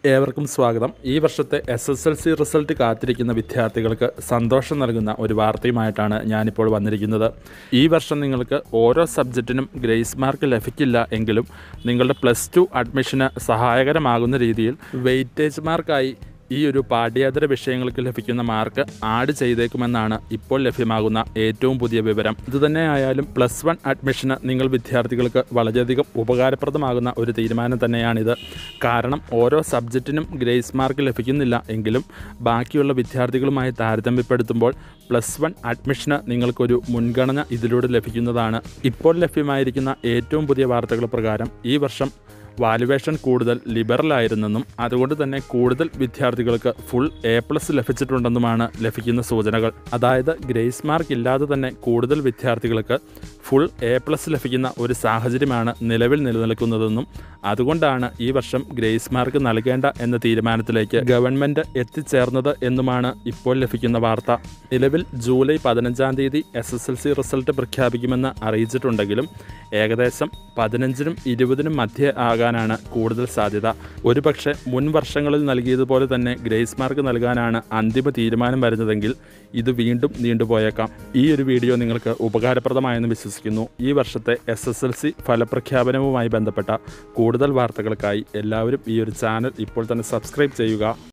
ഏവർക്കും സ്വാഗതം ഈ വർഷത്തെ S S L C result കാത്തിരിക്കുന്ന വിദ്യാർത്ഥികൾക്ക് സന്തോഷം നൽകുന്ന ഒരു വാർത്തയുമായിട്ടാണ് ഞാനിപ്പോൾ വന്നിരിക്കുന്നത് ഈ വർഷം നിങ്ങൾക്ക് ഓരോ സബ്ജക്റ്റിനും ഗ്രേസ് മാർക്ക് ലഭിക്കില്ല എങ്കിലും നിങ്ങളുടെ പ്ലസ് ടു അഡ്മിഷന് സഹായകരമാകുന്ന രീതിയിൽ വെയിറ്റേജ് മാർക്കായി ഈ ഒരു പാഠ്യേതര വിഷയങ്ങൾക്ക് ലഭിക്കുന്ന മാർക്ക് ആഡ് ചെയ്തേക്കുമെന്നാണ് ഇപ്പോൾ ലഭ്യമാകുന്ന ഏറ്റവും പുതിയ വിവരം ഇതുതന്നെയായാലും പ്ലസ് വൺ അഡ്മിഷന് നിങ്ങൾ വിദ്യാർത്ഥികൾക്ക് വളരെയധികം ഉപകാരപ്രദമാകുന്ന ഒരു തീരുമാനം തന്നെയാണിത് കാരണം ഓരോ സബ്ജക്റ്റിനും ഗ്രേസ് മാർക്ക് ലഭിക്കുന്നില്ല എങ്കിലും ബാക്കിയുള്ള വിദ്യാർത്ഥികളുമായി താരതമ്യപ്പെടുത്തുമ്പോൾ പ്ലസ് വൺ അഡ്മിഷന് നിങ്ങൾക്കൊരു മുൻഗണന ഇതിലൂടെ ലഭിക്കുന്നതാണ് ഇപ്പോൾ ലഭ്യമായിരിക്കുന്ന ഏറ്റവും പുതിയ വാർത്തകൾ പ്രകാരം ഈ വർഷം വാലുവേഷൻ കൂടുതൽ ലിബറലായിരുന്നെന്നും അതുകൊണ്ട് തന്നെ കൂടുതൽ വിദ്യാർത്ഥികൾക്ക് ഫുൾ എ പ്ലസ് ലഭിച്ചിട്ടുണ്ടെന്നുമാണ് ലഭിക്കുന്ന സൂചനകൾ അതായത് ഗ്രേസ് മാർക്ക് ഇല്ലാതെ തന്നെ കൂടുതൽ വിദ്യാർത്ഥികൾക്ക് ഫുൾ എ പ്ലസ് ലഭിക്കുന്ന ഒരു സാഹചര്യമാണ് നിലവിൽ നിലനിൽക്കുന്നതെന്നും അതുകൊണ്ടാണ് ഈ വർഷം ഗ്രേസ് മാർക്ക് നൽകേണ്ട എന്ന തീരുമാനത്തിലേക്ക് ഗവൺമെൻറ് എത്തിച്ചേർന്നത് എന്നുമാണ് ഇപ്പോൾ ലഭിക്കുന്ന വാർത്ത നിലവിൽ ജൂലൈ പതിനഞ്ചാം തീയതി S S L C result പ്രഖ്യാപിക്കുമെന്ന് അറിയിച്ചിട്ടുണ്ടെങ്കിലും ഏകദേശം പതിനഞ്ചിനും ഇരുപതിനും മധ്യേ ആകാനാണ് കൂടുതൽ സാധ്യത ഒരുപക്ഷെ മുൻ വർഷങ്ങളിൽ നൽകിയതുപോലെ തന്നെ ഗ്രേസ് മാർക്ക് നൽകാനാണ് അന്തിമ തീരുമാനം വരുന്നതെങ്കിൽ ഇത് വീണ്ടും നീണ്ടുപോയേക്കാം ഈ ഒരു വീഡിയോ നിങ്ങൾക്ക് ഉപകാരപ്രദമായെന്ന് വിശ്വസിക്കുന്നു ഈ വർഷത്തെ എസ് എസ് എൽ സി ഫലപ്രഖ്യാപനവുമായി ബന്ധപ്പെട്ട കൂടുതൽ വാർത്തകൾക്കായി എല്ലാവരും ഈ ഒരു ചാനൽ ഇപ്പോൾ തന്നെ സബ്സ്ക്രൈബ് ചെയ്യുക